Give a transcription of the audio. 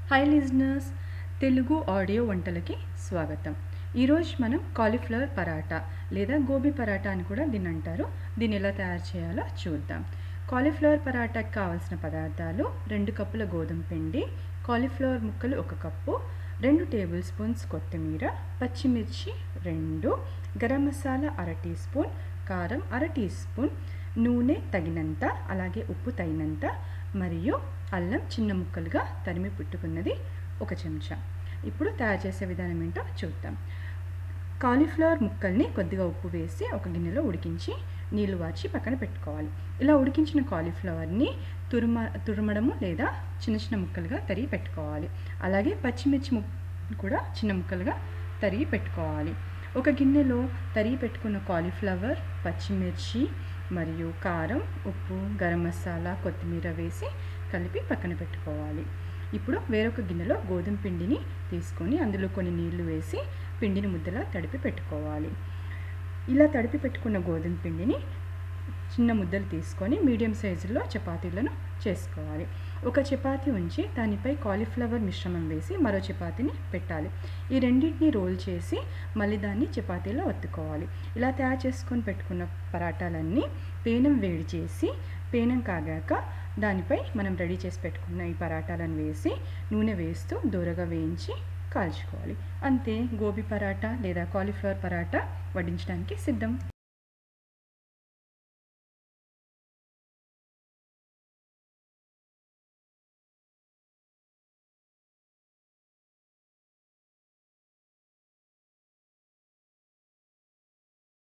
hi listeners Telugu audio వంటలకి స్వాగతం ఈరోజు మనం కాలీఫ్లవర్ పరాటా లేదా గోబీ పరాటా అని కూడా దీన్ని అంటారు దీన్ని ఎలా తయారు చేయాలో చూద్దాం కాలీఫ్లవర్ పరాటాకి కావాల్సిన పదార్థాలు రెండు కప్పుల గోధుమ పిండి కాలీఫ్లవర్ ముక్కలు ఒక కప్పు రెండు టేబుల్ స్పూన్స్ కొత్తిమీర పచ్చిమిర్చి రెండు గరం మసాలా అర టీ స్పూన్ కారం అర టీ స్పూన్ నూనె తగినంత అలాగే ఉప్పు తగినంత మరియు అల్లం చిన్న ముక్కలుగా తరిమి పుట్టుకున్నది ఒక చెంచా ఇప్పుడు తయారు చేసే విధానం ఏంటో చూద్దాం కాలీఫ్లవర్ ముక్కల్ని కొద్దిగా ఉప్పు వేసి ఒక గిన్నెలో ఉడికించి నీళ్లు వాచి పక్కన పెట్టుకోవాలి ఇలా ఉడికించిన కాలీఫ్లవర్ని తురుమ తురమడము లేదా చిన్న చిన్న ముక్కలుగా తరిగి పెట్టుకోవాలి అలాగే పచ్చిమిర్చి ముక్క కూడా చిన్న ముక్కలుగా తరిగి పెట్టుకోవాలి ఒక గిన్నెలో తరిగి పెట్టుకున్న కాలీఫ్లవర్ పచ్చిమిర్చి మరియు కారం ఉప్పు గరం మసాలా కొత్తిమీర వేసి కలిపి పక్కన పెట్టుకోవాలి ఇప్పుడు వేరొక గిన్నెలో గోధుమ పిండిని తీసుకొని అందులో కొన్ని నీళ్లు వేసి పిండిని ముద్దలా తడిపి పెట్టుకోవాలి ఇలా తడిపి పెట్టుకున్న గోధుమ పిండిని చిన్న ముద్దలు తీసుకొని మీడియం సైజులో చపాతీలను చేసుకోవాలి ఒక చపాతీ ఉంచి దానిపై కాలీఫ్లవర్ మిశ్రమం వేసి మరో చపాతీని పెట్టాలి ఈ రెండింటిని రోల్ చేసి మళ్ళీ దాన్ని చపాతీలో ఒత్తుకోవాలి ఇలా తయారు చేసుకొని పెట్టుకున్న పరాటాలన్నీ పేనం వేడి చేసి పేనం కాగాక దానిపై మనం రెడీ చేసి పెట్టుకున్న ఈ పరాటాలను వేసి నూనె వేస్తూ దూరగా వేయించి కాల్చుకోవాలి అంతే గోబీ పరాటా లేదా కాలీఫ్లవర్ పరాటా వడ్డించడానికి సిద్ధం